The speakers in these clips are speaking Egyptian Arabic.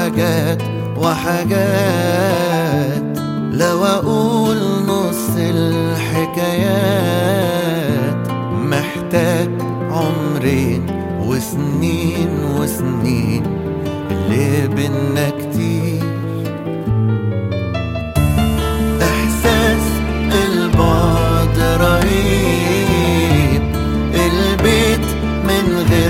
حاجات وحاجات لو اقول نص الحكايات محتاج عمرين وسنين وسنين اللي بينا كتير احساس البعد رهيب البيت من غير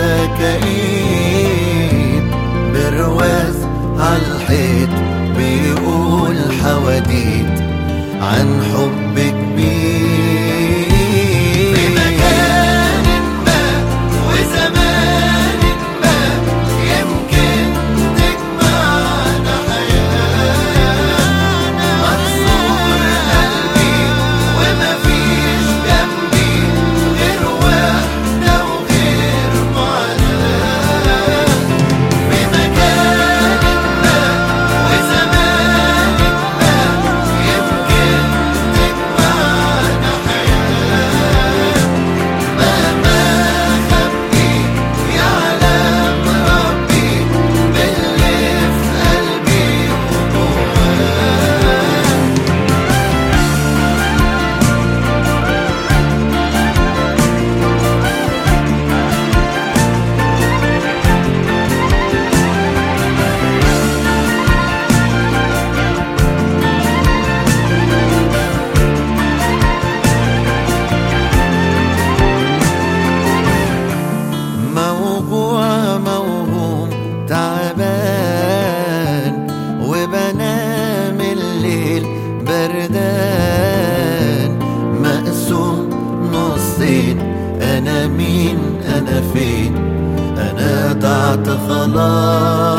كئيب برواز عالحيط بيقول حواديت عن حب كبير في مكان ما وزمان ما يمكن تجمعنا حياتنا مكسور قلبي ومفيش جنبي غير وحدة وغير معاناة في مكان ما وزمان ما يمكن تجمعنا حياة مهما خبي يعلم ربي باللي في قلبي وجواي موجوع موهوم تعبان وبنام الليل بردان مقسوم نصين انا مين انا فين انا ضعت خلاص